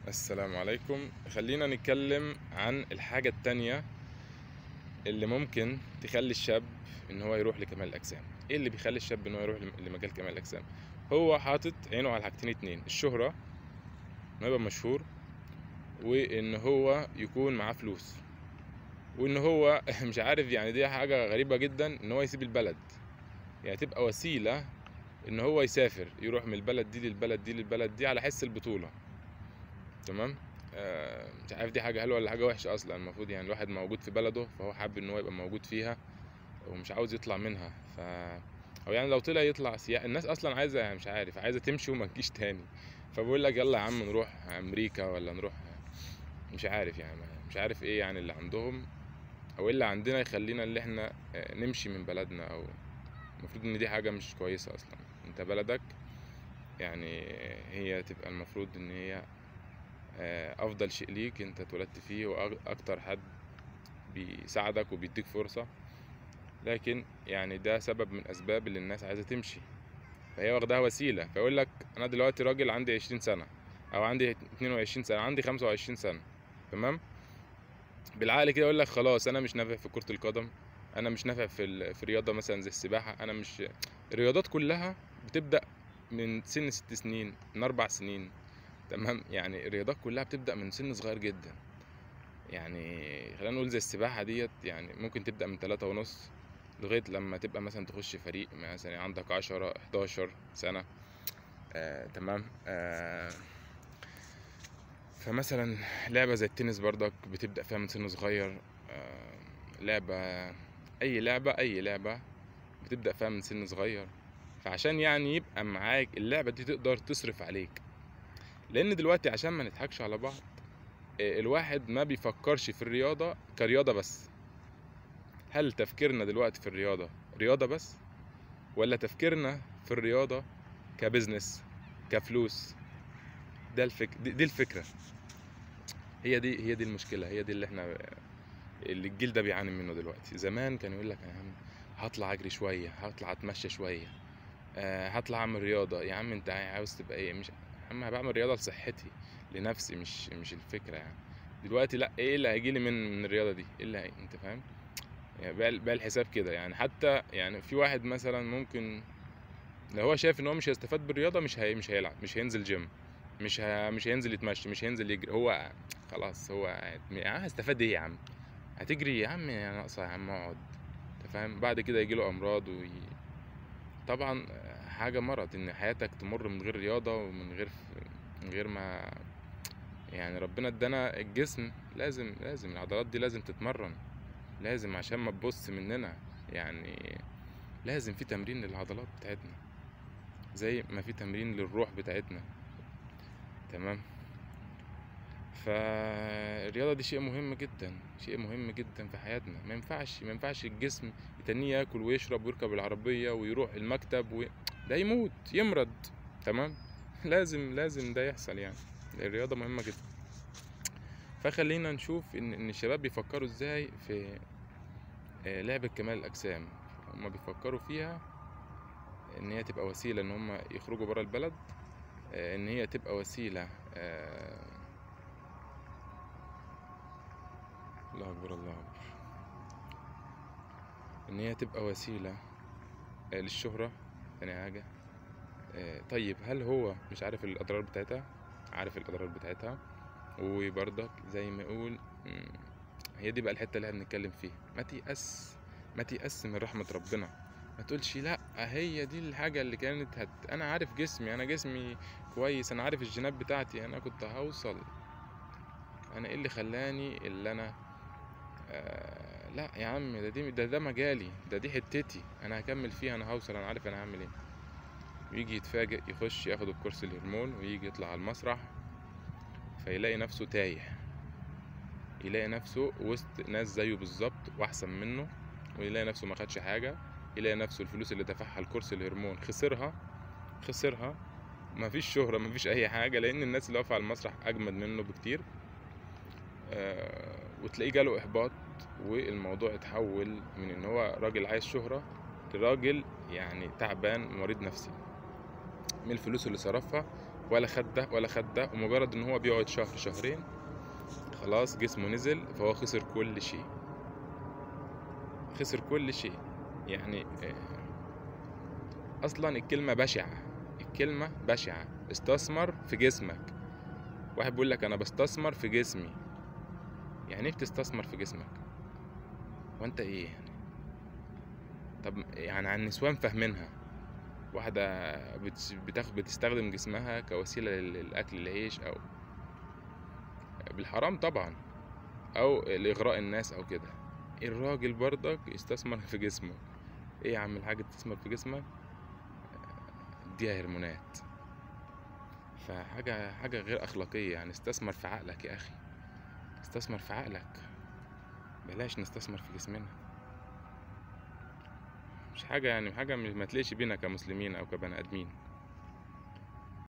السلام عليكم خلينا نتكلم عن الحاجة التانية اللي ممكن تخلي الشاب ان هو يروح لكمال الاجسام ايه اللي بيخلي الشاب ان هو يروح لم- لمجال كمال الاجسام هو حاطط عينه على حاجتين اتنين الشهرة انه يبقى مشهور وان هو يكون معاه فلوس وان هو مش عارف يعني دي حاجة غريبة جدا ان هو يسيب البلد يعني تبقى وسيلة ان هو يسافر يروح من البلد دي للبلد دي للبلد دي على حس البطولة تمام آه مش عارف دي حاجة حلوة ولا حاجة وحشة أصلا المفروض يعني الواحد موجود في بلده فهو حابب إن هو يبقى موجود فيها ومش عاوز يطلع منها ف أو يعني لو طلع يطلع سياح الناس أصلا عايزة يعني مش عارف عايزة تمشي وما تجيش تاني فبقول لك يلا يا عم نروح أمريكا ولا نروح مش عارف يعني مش عارف إيه يعني اللي عندهم أو إيه اللي عندنا يخلينا اللي إحنا آه، نمشي من بلدنا أو المفروض إن دي حاجة مش كويسة أصلا أنت بلدك يعني هي تبقى المفروض إن هي آه، افضل شيء ليك انت اتولدت فيه واكتر حد بيساعدك وبيديك فرصة لكن يعني ده سبب من اسباب اللي الناس عايزة تمشي فهي واخداها وسيلة فيقول لك انا دلوقتي راجل عندي عشرين سنة او عندي اتنين وعشرين سنة عندي خمسة وعشرين سنة تمام بالعقل كده يقول لك خلاص انا مش نافع في كرة القدم انا مش نافع في ال... في رياضة مثلا زي السباحة انا مش الرياضات كلها بتبدأ من سن ست سنين من اربع سنين تمام يعني الرياضات كلها بتبدأ من سن صغير جدا يعني خلينا نقول زي السباحة ديت يعني ممكن تبدأ من تلاتة ونص لغاية لما تبقى مثلا تخش فريق مثلا عندك عشرة حداشر سنة آه، تمام آه، فمثلا لعبة زي التنس برضك بتبدأ فيها من سن صغير آه، لعبة أي لعبة أي لعبة بتبدأ فيها من سن صغير فعشان يعني يبقى معاك اللعبة دي تقدر تصرف عليك لان دلوقتي عشان ما نضحكش على بعض آه، الواحد ما بيفكرش في الرياضة كرياضة بس هل تفكيرنا دلوقتي في الرياضة رياضة بس ولا تفكيرنا في الرياضة كبزنس كفلوس ده الفك... دي, دي الفكرة هي دي هي دي المشكلة هي دي اللي احنا اللي الجيل ده بيعاني منه دلوقتي زمان كان يقول لك يا عم هطلع اجري شوية هطلع اتمشى شوية آه، هطلع اعمل رياضة يا عم انت عاوز تبقى ايه مش يا عم بعمل رياضة لصحتي لنفسي مش مش الفكرة يعني دلوقتي لا ايه اللي هيجيلي من من الرياضة دي ايه اللي هي... انت فاهم يعني بقى بقى الحساب كده يعني حتى يعني في واحد مثلا ممكن لو هو شايف ان هو مش هيستفاد بالرياضة مش هي... مش هيلعب مش هينزل جيم مش ه... مش هينزل يتمشى مش هينزل يجري هو خلاص هو قاعد يا عم هستفاد ايه يا عم هتجري يا عم يا ناقصة يا عم اقعد انت فاهم بعد كده يجيله امراض وي... طبعا حاجة مرض ان حياتك تمر من غير رياضة ومن غير من غير ما يعني ربنا ادانا الجسم لازم لازم العضلات دي لازم تتمرن لازم عشان ما تبص مننا يعني لازم في تمرين للعضلات بتاعتنا زي ما في تمرين للروح بتاعتنا تمام فالرياضة دي شيء مهم جدا شيء مهم جدا في حياتنا ما ينفعش ما ينفعش الجسم يتنيه ياكل ويشرب ويركب العربية ويروح المكتب و... ده يموت يمرض تمام لازم لازم ده يحصل يعني الرياضة مهمة جدا فخلينا نشوف ان ان الشباب بيفكروا ازاي في آه، لعبة كمال الاجسام هما بيفكروا فيها ان هي تبقى وسيلة ان هما يخرجوا برا البلد آه، ان هي تبقى وسيلة آه، الله اكبر الله اكبر ان هي تبقى وسيلة آه، للشهرة تاني حاجة آه، طيب هل هو مش عارف الأضرار بتاعتها عارف الأضرار بتاعتها وبرضك زي ما يقول مم، هي دي بقى الحتة اللي احنا بنتكلم فيها ما تيأس ما تيأس من رحمة ربنا ما تقولش لا هي دي الحاجة اللي كانت هت... أنا عارف جسمي أنا جسمي كويس أنا عارف الجينات بتاعتي أنا كنت هوصل أنا إيه اللي خلاني اللي أنا آه لا يا عم ده دي ده ده مجالي ده دي حتتي أنا هكمل فيها أنا هوصل أنا عارف أنا هعمل إيه ويجي يتفاجئ يخش ياخد الكورس الهرمون ويجي يطلع على المسرح فيلاقي نفسه تايه يلاقي نفسه وسط ناس زيه بالظبط واحسن منه ويلاقي نفسه ما خدش حاجه يلاقي نفسه الفلوس اللي دفعها الكورس الهرمون خسرها خسرها مفيش شهرة مفيش أي حاجة لأن الناس اللي واقفة على المسرح أجمد منه بكتير آه وتلاقيه جاله إحباط والموضوع اتحول من إن هو راجل عايز شهرة لراجل يعني تعبان مريض نفسي من الفلوس اللي صرفها ولا خد ده ولا خد ده ومجرد ان هو بيقعد شهر شهرين خلاص جسمه نزل فهو خسر كل شيء خسر كل شيء يعني آه، اصلا الكلمة بشعة الكلمة بشعة استثمر في جسمك واحد بيقول لك انا بستثمر في جسمي يعني ايه بتستثمر في جسمك وانت ايه يعني طب يعني عن النسوان فاهمينها واحدة بتس- بتاخد بتستخدم جسمها كوسيلة لل- للأكل العيش أو بالحرام طبعا أو لإغراء الناس أو كده الراجل برضك يستثمر في جسمه ايه يا عم الحاج تستثمر في جسمك اديها هرمونات فحاجة حاجة غير أخلاقية يعني استثمر في عقلك يا أخي استثمر في عقلك بلاش نستثمر في جسمنا مش حاجة يعني حاجة ما تليش بينا كمسلمين أو كبني آدمين